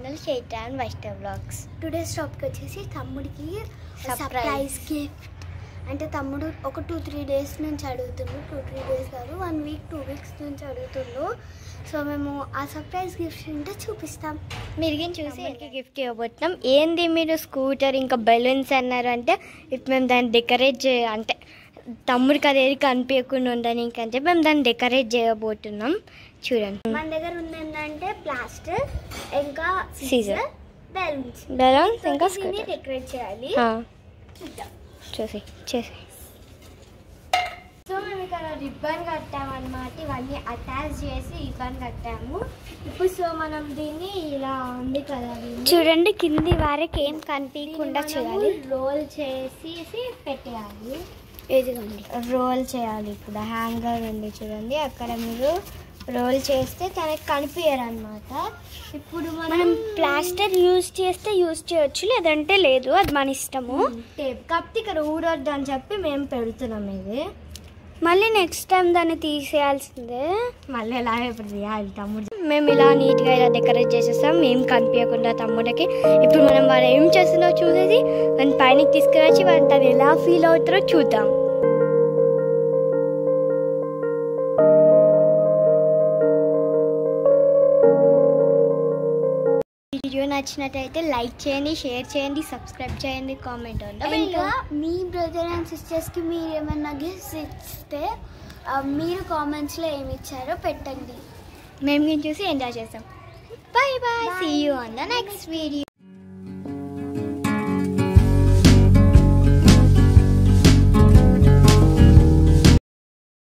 Channel Chaitra and Vaishnav blogs today's topic వచ్చేసి తమ్ముడికి Surprise. Surprise gift అంటే తమ్ముడు ఒక టూ త్రీ డేస్ నుంచి అడుగుతుండు టూ త్రీ డేస్ కాదు వన్ వీక్ టూ వీక్స్ నుంచి అడుగుతుండు సో మేము ఆ సర్ప్రైజ్ గిఫ్ట్ ఉంటే చూపిస్తాం మీరు చూసి గిఫ్ట్ ఇవ్వబోతున్నాం ఏంది మీరు స్కూటర్ ఇంకా బెలూన్స్ అన్నారు అంటే ఇప్పుడు మేము దాన్ని డెకరేట్ చే అంటే తమ్ముడికి అది ఏది కనిపించకుండా ఉండని ఇంకంటే మేము దాన్ని డెకరేట్ చేయబోతున్నాం చూడండి మన దగ్గర ఉంది ఏంటంటే ప్లాస్టర్ ఇంకా Scissor. సీజర్ బెలూన్స్ బెలూన్స్ ఇంకా దీన్ని స్కూటర్ డెకరేట్ చేయాలి చూద్దాం చూసి చేసి సో మేము ఇక్కడ రిబ్బన్ కట్టామన్నమాట ఇవన్నీ అటాచ్ చేసి రిబ్బన్ కట్టాము ఇప్పుడు సో మనం దీన్ని ఇలా ఉంది కదా దీన్ని చూడండి కింది వారికి ఏం కనిపించకుండా చేయాలి రోల్ చేసి పెట్టేయాలి ఇదిగోండి రోల్ చేయాలి ఇప్పుడు హ్యాంగర్ ఉంది చూడండి అక్కడ మీరు రోల్ చేస్తే తనకి కనిపించరు అనమాట ఇప్పుడు మనం మనం ప్లాస్టర్ యూజ్ చేస్తే యూజ్ చేయొచ్చు లేదంటే లేదు అది మన ఇష్టము టేప్ కాకపోతే ఇక్కడ ఊరొద్దు అని చెప్పి మేము పెడుతున్నాం ఇది మళ్ళీ నెక్స్ట్ టైం దాన్ని తీసేయాల్సిందే మళ్ళీ ఎలా ఇప్పుడు తీయాలి తమ్ముడు మేము ఇలా నీట్గా ఇలా డెకరేట్ చేసేస్తాం ఏం కనిపించకుండా తమ్ముడికి ఇప్పుడు మనం వాళ్ళు ఏం చేస్తున్నారో చూసేసి మన పైనకి తీసుకురొచ్చి వాళ్ళు తను ఎలా ఫీల్ అవుతారో చూద్దాం వీడియో నచ్చినట్టయితే లైక్ చేయండి షేర్ చేయండి సబ్స్క్రైబ్ చేయండి కామెంట్ ఇంకా మీ బ్రదర్ అండ్ సిస్టర్స్కి మీరు ఏమన్నా గిఫ్ట్స్ ఇస్తే ఆ, మీరు కామెంట్స్లో ఏమి ఇచ్చారో పెట్టండి మేము దీన్ని చూసి ఎంజాయ్ చేస్తాం bye bye see you on the next video